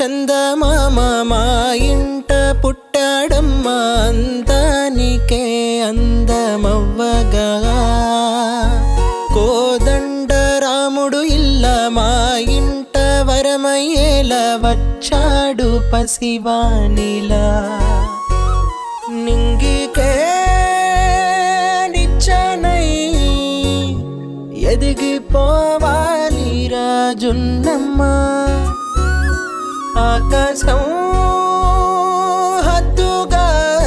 చందమామ మా ఇంట పుట్టాడమ్మా అందానికే అందమవ్వగా కోదండ రాముడు ఇల్ల మా ఇంట వరమయ్యేలా వచ్చాడు పసివానిలా నింగికే నిచ్చనై ఎదిగిపోవాలి రాజున్నమ్మ ఆకాశం హద్దుగా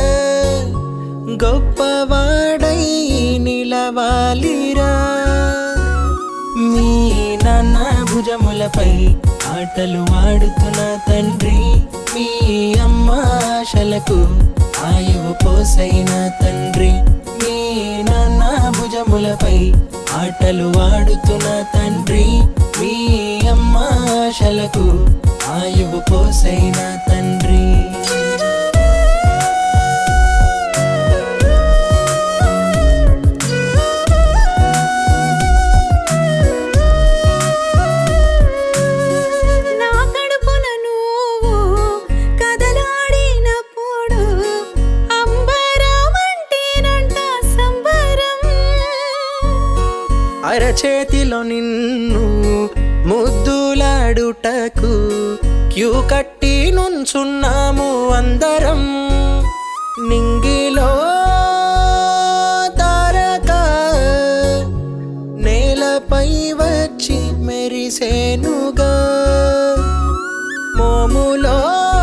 గొప్పవాడై నిలవాలిరా మీ నాన్న భుజములపై ఆటలు ఆడుతున్న తండ్రి మీ అమ్మ ఆశలకు ఆయువు పోసైన తండ్రి మీ నాన్న భుజములపై ఆటలు ఆడుతున్న తండ్రి మీ అమ్మ ఆశలకు ఆయువు పోసైన తండ్రి నా కడుపున నువ్వు కదలాడినప్పుడు అంబరమంటేనంట సంబరం అరచేతిలో నిన్ను ముద్దులాడుటకు క్యూ కట్టి నుంచున్నాము అందరం నింగిలో తారక నేలపై వచ్చి మెరిసేనుగా మోములో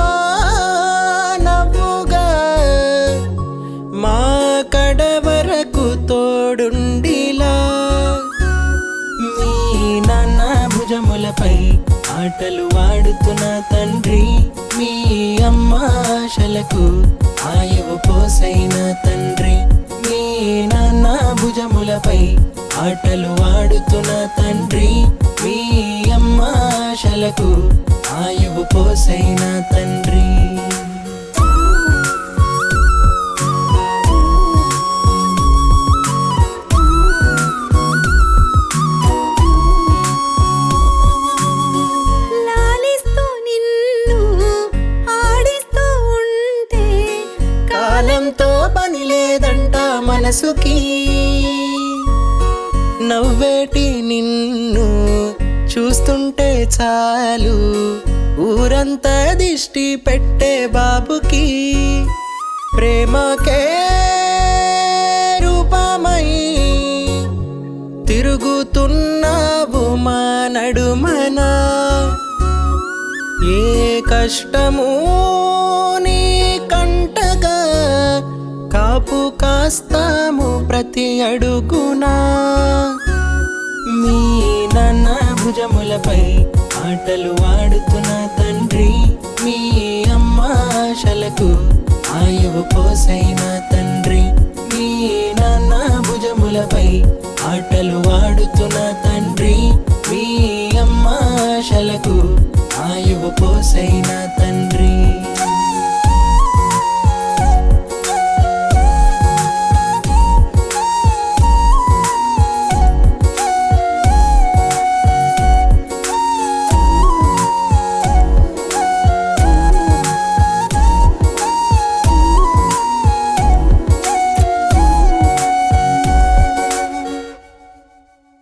నవ్వుగా మా కడ వరకు తోడుండిలా మీ నాన్న భుజములపై ఆటలు ఆడుతున్న తండ్రి మీ అమ్మ ఆశలకు ఆయువు పోసైన తండ్రి మీ నాన్న భుజములపై ఆటలు ఆడుతున్న తండ్రి మీ అమ్మ ఆశలకు ఆయువు పోసైన తండ్రి లాలిస్తూ నిన్ను ఆడిస్తూ ఉంటే కాలంతో పని లేదంట మనసుకి నవ్వేటి నిన్ను చూస్తుంటే చాలు ఊరంతా దిష్టి పెట్టే బాబుకి ప్రేమకే రూపమై తిరుగుతున్నావు మా నడుమనా ఏ కష్టము నీ కంటగా కాపు కాస్తాము ప్రతి అడుగునా మీ నాన్న భుజములపై ఆటలు ఆడుతున్న తండ్రి మీ అమ్మ ఆశలకు ఆయువు పోసైన తండ్రి మీ నాన్న భుజములపై ఆటలు ఆడుతున్న తండ్రి మీ అమ్మ ఆశలకు ఆయువు పోసైన తండ్రి